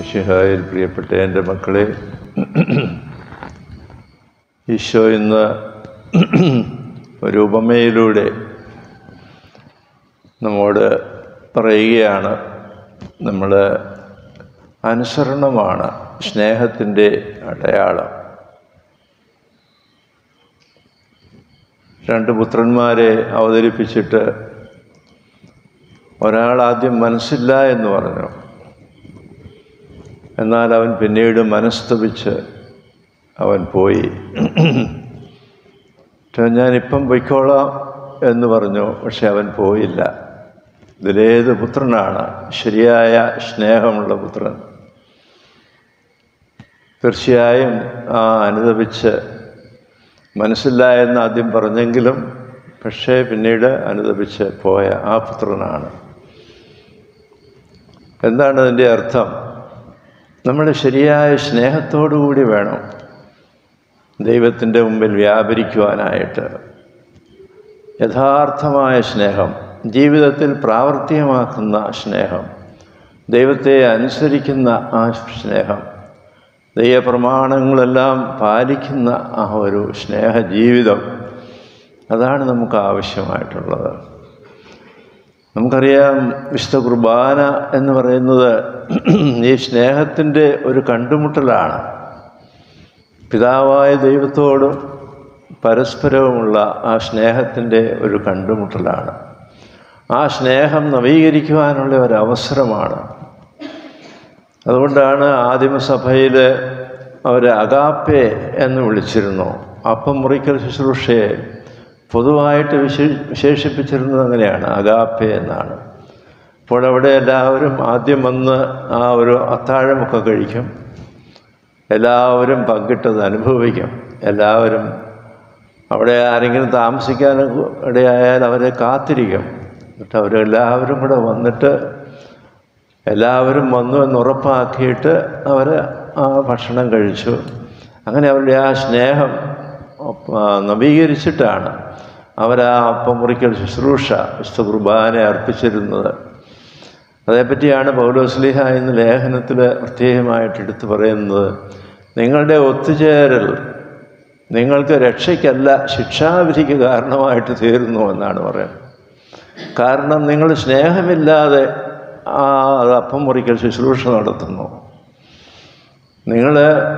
മിഷിഹായിൽ പ്രിയപ്പെട്ട എൻ്റെ മക്കളെ ഈശോ ഇന്ന് ഒരു ഉപമയിലൂടെ നമ്മോട് പറയുകയാണ് നമ്മൾ അനുസരണമാണ് സ്നേഹത്തിൻ്റെ അടയാളം രണ്ട് പുത്രന്മാരെ അവതരിപ്പിച്ചിട്ട് ഒരാൾ ആദ്യം മനസ്സില്ല എന്ന് പറഞ്ഞു എന്നാൽ അവൻ പിന്നീട് മനസ്തപിച്ച് അവൻ പോയി ഞാനിപ്പം പൊയ്ക്കോളാം എന്ന് പറഞ്ഞു പക്ഷെ അവൻ പോയില്ല ഇതിലേത് പുത്രനാണ് ശരിയായ സ്നേഹമുള്ള പുത്രൻ തീർച്ചയായും ആ അനുദപിച്ച് മനസ്സില്ല എന്ന് ആദ്യം പറഞ്ഞെങ്കിലും പക്ഷേ പിന്നീട് അനുദപിച്ച് പോയ ആ പുത്രനാണ് എന്താണ് അതിൻ്റെ അർത്ഥം നമ്മൾ ശരിയായ സ്നേഹത്തോടു കൂടി വേണം ദൈവത്തിൻ്റെ മുമ്പിൽ വ്യാപരിക്കുവാനായിട്ട് യഥാർത്ഥമായ സ്നേഹം ജീവിതത്തിൽ പ്രാവർത്തികമാക്കുന്ന സ്നേഹം ദൈവത്തെ അനുസരിക്കുന്ന ആ സ്നേഹം ദൈവപ്രമാണങ്ങളെല്ലാം പാലിക്കുന്ന ആ ഒരു സ്നേഹ ജീവിതം അതാണ് നമുക്ക് ആവശ്യമായിട്ടുള്ളത് നമുക്കറിയാം വിശുദ്ധ കുർബാന എന്ന് പറയുന്നത് ഈ സ്നേഹത്തിൻ്റെ ഒരു കണ്ടുമുട്ടലാണ് പിതാവായ ദൈവത്തോടും പരസ്പരവുമുള്ള ആ സ്നേഹത്തിൻ്റെ ഒരു കണ്ടുമുട്ടലാണ് ആ സ്നേഹം നവീകരിക്കുവാനുള്ള ഒരു അവസരമാണ് അതുകൊണ്ടാണ് ആദിമസഭയിൽ അവർ അഗാപ്പെ എന്ന് വിളിച്ചിരുന്നു അപ്പം മുറിക്കൽ ശുശ്രൂഷയെ പൊതുവായിട്ട് വിശേ വിശേഷിപ്പിച്ചിരുന്നത് അങ്ങനെയാണ് അഗാപ്പെ എന്നാണ് അപ്പോൾ അവിടെ എല്ലാവരും ആദ്യം വന്ന് ആ ഒരു അത്താഴമൊക്കെ കഴിക്കും എല്ലാവരും പങ്കിട്ടത് അനുഭവിക്കും എല്ലാവരും അവിടെ ആരെങ്കിലും താമസിക്കാൻ ഇടയായാൽ അവരെ കാത്തിരിക്കും എന്നിട്ട് അവരെല്ലാവരും കൂടെ വന്നിട്ട് എല്ലാവരും വന്നു എന്ന് ഉറപ്പാക്കിയിട്ട് അവർ ആ ഭക്ഷണം കഴിച്ചു അങ്ങനെ അവരുടെ ആ സ്നേഹം നവീകരിച്ചിട്ടാണ് അവർ ആ അപ്പം മുറിക്കൽ ശുശ്രൂഷ വിശുദ്ധ കുർബാന അർപ്പിച്ചിരുന്നത് അതേപ്പറ്റിയാണ് പൗലോസ്ലിഹ എന്ന ലേഖനത്തിൽ പ്രത്യേകമായിട്ട് എടുത്തു പറയുന്നത് നിങ്ങളുടെ ഒത്തുചേരൽ നിങ്ങൾക്ക് രക്ഷയ്ക്കല്ല ശിക്ഷാവിധിക്ക് കാരണമായിട്ട് തീരുന്നു എന്നാണ് പറയുന്നത് കാരണം നിങ്ങൾ സ്നേഹമില്ലാതെ ആ അപ്പം മുറിക്കൽ ശുശ്രൂഷ നടത്തുന്നു നിങ്ങൾ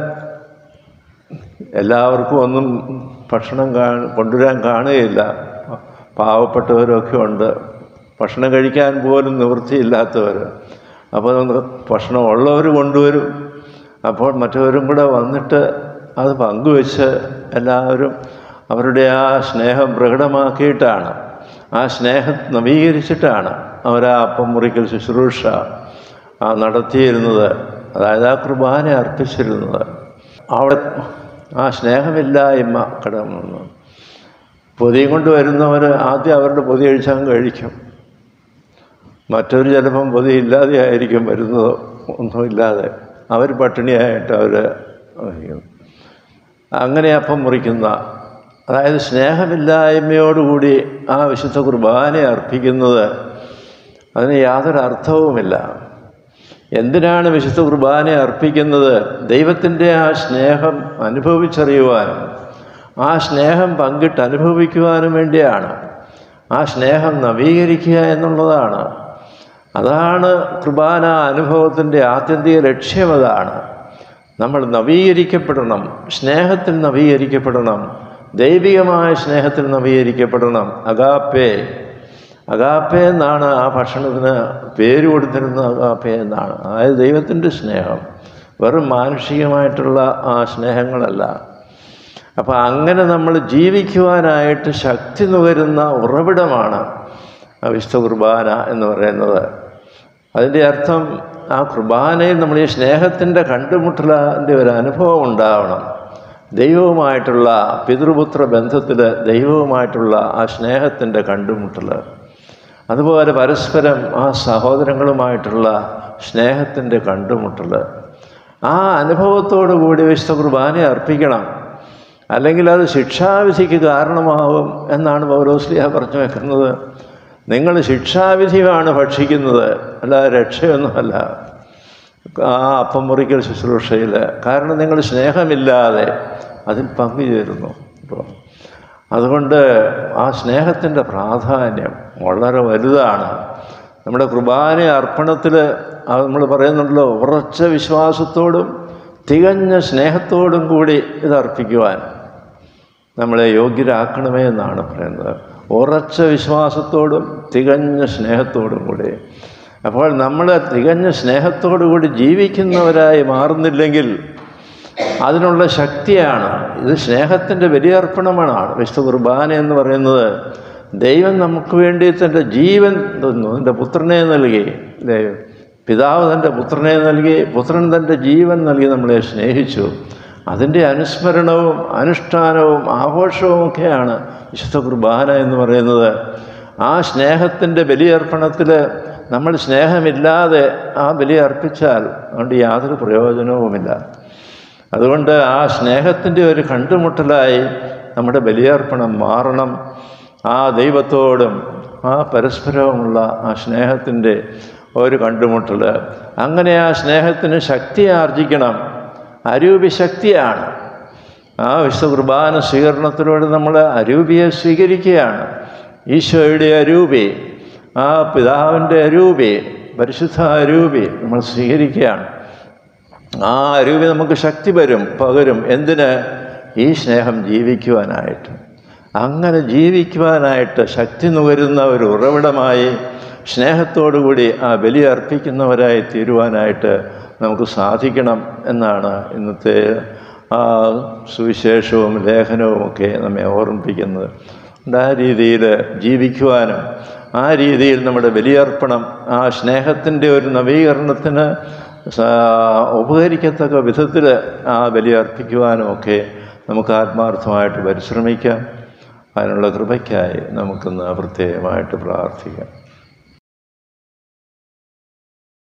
എല്ലാവർക്കും ഒന്നും ഭക്ഷണം കാ കൊണ്ടുവരാൻ കാണുകയില്ല പാവപ്പെട്ടവരൊക്കെ ഉണ്ട് ഭക്ഷണം കഴിക്കാൻ പോലും നിവൃത്തിയില്ലാത്തവർ അപ്പോൾ ഭക്ഷണം ഉള്ളവർ കൊണ്ടുവരും അപ്പോൾ മറ്റവരും കൂടെ വന്നിട്ട് അത് പങ്കുവെച്ച് എല്ലാവരും അവരുടെ ആ സ്നേഹം പ്രകടമാക്കിയിട്ടാണ് ആ സ്നേഹം നവീകരിച്ചിട്ടാണ് അവർ ആ അപ്പം മുറിക്കൽ ശുശ്രൂഷ നടത്തിയിരുന്നത് അതായത് ആ കുർബാന അർപ്പിച്ചിരുന്നത് അവിടെ ആ സ്നേഹമില്ലായ്മ കടന്നു പൊതിയും കൊണ്ട് വരുന്നവർ ആദ്യം അവരുടെ പൊതി കഴിച്ചാൽ കഴിക്കും മറ്റൊരു ചിലപ്പം പൊതി ഇല്ലാതെ ആയിരിക്കും വരുന്നത് ഒന്നുമില്ലാതെ അവർ പട്ടിണിയായിട്ട് അവർ അങ്ങനെ അപ്പം മുറിക്കുന്ന അതായത് സ്നേഹമില്ലായ്മയോടുകൂടി ആ വിശുദ്ധ കുർബാന അർപ്പിക്കുന്നത് അതിന് യാതൊരു അർത്ഥവുമില്ല എന്തിനാണ് വിശുദ്ധ കുർബാന അർപ്പിക്കുന്നത് ദൈവത്തിൻ്റെ ആ സ്നേഹം അനുഭവിച്ചറിയുവാനും ആ സ്നേഹം പങ്കിട്ട് അനുഭവിക്കുവാനും വേണ്ടിയാണ് ആ സ്നേഹം നവീകരിക്കുക എന്നുള്ളതാണ് അതാണ് കുർബാന അനുഭവത്തിൻ്റെ ആത്യന്തിക ലക്ഷ്യം അതാണ് നമ്മൾ നവീകരിക്കപ്പെടണം സ്നേഹത്തിൽ നവീകരിക്കപ്പെടണം ദൈവികമായ സ്നേഹത്തിൽ നവീകരിക്കപ്പെടണം അഗാപ്പേ അഗാപ്പെ എന്നാണ് ആ ഭക്ഷണത്തിന് പേര് കൊടുത്തിരുന്നത് അഗാപ്പെ എന്നാണ് അതായത് ദൈവത്തിൻ്റെ സ്നേഹം വെറും മാനുഷികമായിട്ടുള്ള ആ സ്നേഹങ്ങളല്ല അപ്പോൾ അങ്ങനെ നമ്മൾ ജീവിക്കുവാനായിട്ട് ശക്തി നുകരുന്ന ഉറവിടമാണ് വിശുദ്ധ കുർബാന എന്ന് പറയുന്നത് അതിൻ്റെ അർത്ഥം ആ കുർബാനയിൽ നമ്മൾ ഈ സ്നേഹത്തിൻ്റെ കണ്ടുമുട്ടലിൻ്റെ ഒരു അനുഭവം ഉണ്ടാവണം ദൈവവുമായിട്ടുള്ള പിതൃപുത്ര ബന്ധത്തിൽ ദൈവവുമായിട്ടുള്ള ആ സ്നേഹത്തിൻ്റെ കണ്ടുമുട്ടൽ അതുപോലെ പരസ്പരം ആ സഹോദരങ്ങളുമായിട്ടുള്ള സ്നേഹത്തിൻ്റെ കണ്ടുമുട്ടൽ ആ അനുഭവത്തോടു കൂടി വിശുദ്ധ കുർബാന അർപ്പിക്കണം അല്ലെങ്കിൽ അത് ശിക്ഷാവിധിക്ക് കാരണമാവും എന്നാണ് പൗരോസ്ലിയ പറഞ്ഞു വെക്കുന്നത് നിങ്ങൾ ശിക്ഷാവിധിയാണ് ഭക്ഷിക്കുന്നത് അല്ലാതെ രക്ഷയൊന്നുമല്ല ആ അപ്പം മുറിക്കൽ ശുശ്രൂഷയിൽ കാരണം നിങ്ങൾ സ്നേഹമില്ലാതെ അതിൽ പങ്കുചേരുന്നു അപ്പോൾ അതുകൊണ്ട് ആ സ്നേഹത്തിൻ്റെ പ്രാധാന്യം വളരെ വലുതാണ് നമ്മുടെ കുർബാന അർപ്പണത്തിൽ അത് നമ്മൾ പറയുന്നുണ്ടല്ലോ ഉറച്ച വിശ്വാസത്തോടും തികഞ്ഞ സ്നേഹത്തോടും കൂടി ഇത് അർപ്പിക്കുവാൻ നമ്മളെ യോഗ്യരാക്കണമേ എന്നാണ് പറയുന്നത് ഉറച്ച വിശ്വാസത്തോടും തികഞ്ഞ സ്നേഹത്തോടും കൂടി അപ്പോൾ നമ്മൾ തികഞ്ഞ സ്നേഹത്തോടു കൂടി ജീവിക്കുന്നവരായി മാറുന്നില്ലെങ്കിൽ അതിനുള്ള ശക്തിയാണ് ഇത് സ്നേഹത്തിൻ്റെ ബലിയർപ്പണമാണ് വിശുദ്ധ കുർബാന എന്ന് പറയുന്നത് ദൈവം നമുക്ക് വേണ്ടി തൻ്റെ ജീവൻ തന്നു തൻ്റെ പുത്രനെ നൽകി ദൈവം പിതാവ് തൻ്റെ പുത്രനെ നൽകി പുത്രൻ തൻ്റെ ജീവൻ നൽകി നമ്മളെ സ്നേഹിച്ചു അതിൻ്റെ അനുസ്മരണവും അനുഷ്ഠാനവും ആഘോഷവും ഒക്കെയാണ് വിശുദ്ധ കുർബാന എന്ന് പറയുന്നത് ആ സ്നേഹത്തിൻ്റെ ബലിയർപ്പണത്തിൽ നമ്മൾ സ്നേഹമില്ലാതെ ആ ബലി അർപ്പിച്ചാൽ അതുകൊണ്ട് യാതൊരു പ്രയോജനവുമില്ല അതുകൊണ്ട് ആ സ്നേഹത്തിൻ്റെ ഒരു കണ്ടുമുട്ടലായി നമ്മുടെ ബലിയർപ്പണം മാറണം ആ ദൈവത്തോടും ആ പരസ്പരവുമുള്ള ആ സ്നേഹത്തിൻ്റെ ഒരു കണ്ടുമുട്ടൽ അങ്ങനെ ആ സ്നേഹത്തിന് ശക്തി ആർജിക്കണം അരൂപി ശക്തിയാണ് ആ വിശുദ്ധ കുർബാന സ്വീകരണത്തിലൂടെ നമ്മൾ അരൂപിയെ സ്വീകരിക്കുകയാണ് ഈശോയുടെ അരൂപി ആ പിതാവിൻ്റെ അരൂപി പരിശുദ്ധ അരൂപി നമ്മൾ സ്വീകരിക്കുകയാണ് ആ അരൂപി നമുക്ക് ശക്തി വരും പകരും എന്തിന് ഈ സ്നേഹം ജീവിക്കുവാനായിട്ട് അങ്ങനെ ജീവിക്കുവാനായിട്ട് ശക്തി നുകരുന്ന ഒരു ഉറവിടമായി സ്നേഹത്തോടുകൂടി ആ ബലി അർപ്പിക്കുന്നവരായി തീരുവാനായിട്ട് നമുക്ക് സാധിക്കണം എന്നാണ് ഇന്നത്തെ ആ സുവിശേഷവും ലേഖനവും ഒക്കെ നമ്മെ ഓർമ്മിപ്പിക്കുന്നത് അതുകൊണ്ട് ആ രീതിയിൽ ജീവിക്കുവാനും ആ രീതിയിൽ നമ്മുടെ ബലിയർപ്പണം ആ സ്നേഹത്തിൻ്റെ ഒരു നവീകരണത്തിന് സ- ഉപകരിക്കത്തക്ക വിധത്തിൽ ആ ബലി അർപ്പിക്കുവാനും ഒക്കെ നമുക്ക് ആത്മാർത്ഥമായിട്ട് പരിശ്രമിക്കാം അതിനുള്ള കൃപയ്ക്കായി നമുക്കിന്ന് പ്രത്യേകമായിട്ട് പ്രാർത്ഥിക്കാം